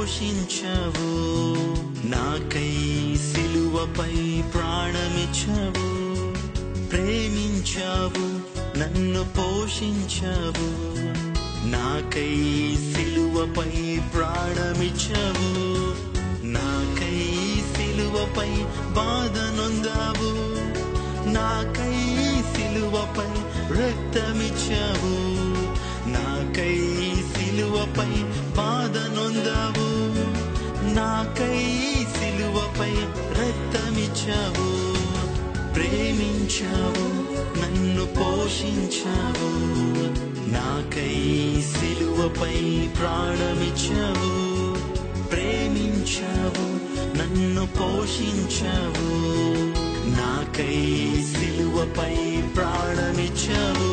పోషించవు నాకై సిలువపై ప్రాణమిచ్చవు ప్రేమించావు నన్ను పోషించావు నాకై సిలువపై ప్రాణమిచ్చవు నాకై సిలువపై బాధ నొందావు నాకై సిలువపై రక్తమిచ్చావు నాకై సిలువపై బాధ నొందావు నాకై సిలువపై రక్తమిచ్చావు ప్రేమించావు నన్ను పోషించావు నాకై సిలువపై ప్రాణమిచ్చావు ప్రేమించావు నన్ను పోషించావు నాకై సిలువపై ప్రాణమిచ్చావు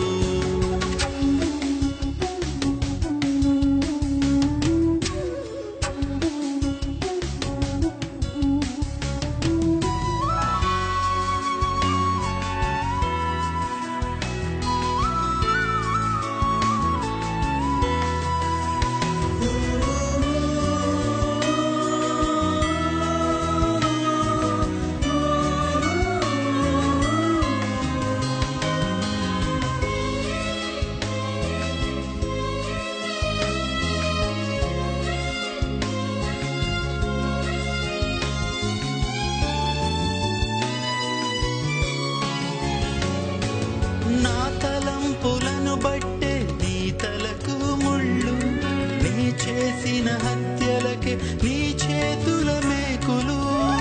నా తలంపులను బట్టే నీ తలకు ముళ్ళు నీ చేసిన హత్యలకే నీ చేతుల మేకులు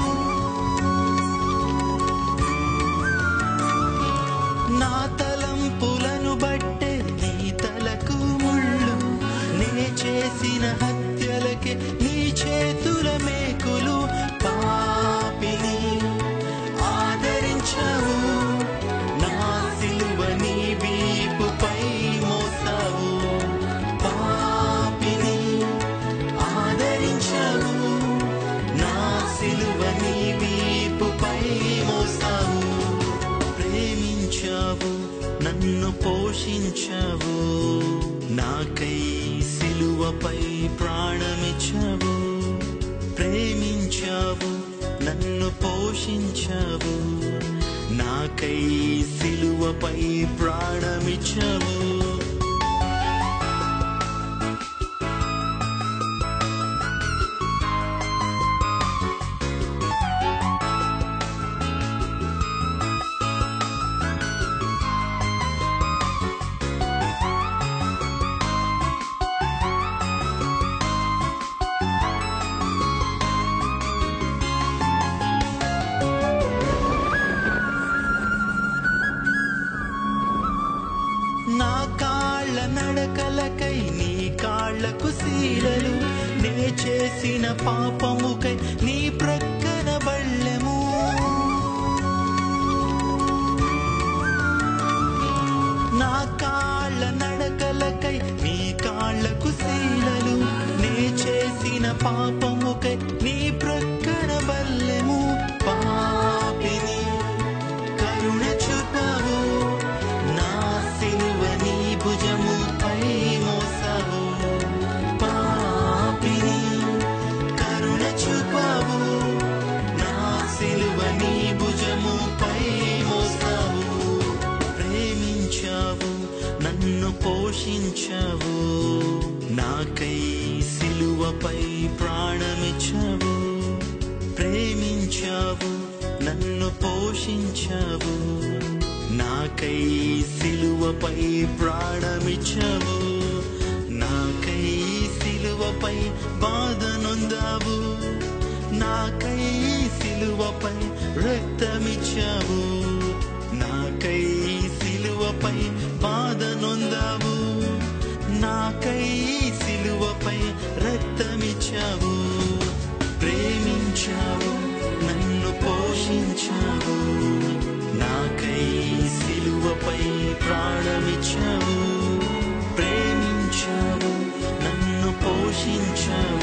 నా తలంపులను బట్టే నీ తలకు ముళ్ళు నే చేసిన హత్యలకే నీ చేతుల మేకులు పాపిని ఆదరించావు నా సిలువ నీ వీపుపై మోసావు పాపిని ఆదరించావు నా సిలువ నీ వీపుపై మోసావు ప్రేమించావు నన్ను పోషించావు నాకై సిలువపై ప్రాణమిచ్చావు ప్రేమించావు నన్ను పోషించావు నాకై సిలువపై ప్రాణమిచ్చావు నా కాళ్ళ నడకలకై నీ కాళ్ళకు శీలలు నే చేసిన పాపముకై నీ ప్రక్కన బళ్ళెము నా కాళ్ళ నడకలకై నీ కాళ్ళకు శీలలు నే చేసిన పాపముకై నీ ప్రక్కన బల్లెము పాపిని కరుణ చూపావు నా సిలువ నీ భుజముపై మోసావు పాపిని కరుణ చూపావు నా సిలువ నీ భుజముపై మోసావు ప్రేమించావు నన్ను పోషించావు నాకై సిలువపై ప్రాణమిచ్చావు ప్రేమించావు నన్ను పోషించావు నాకై సిలువపై ప్రాణమిచ్చావు నాకై సిలువపై బాధ నొందావు నాకై సిలువపై రక్తమిచ్చావు నాకై సిలువపై బాధ నొందావు నాకై సిలువపై రక్తమిచ్చావు ప్రేమించావు నన్ను పోషించావు నాకై సిలువపై ప్రాణమిచ్చావు ప్రేమించావు నన్ను పోషించావు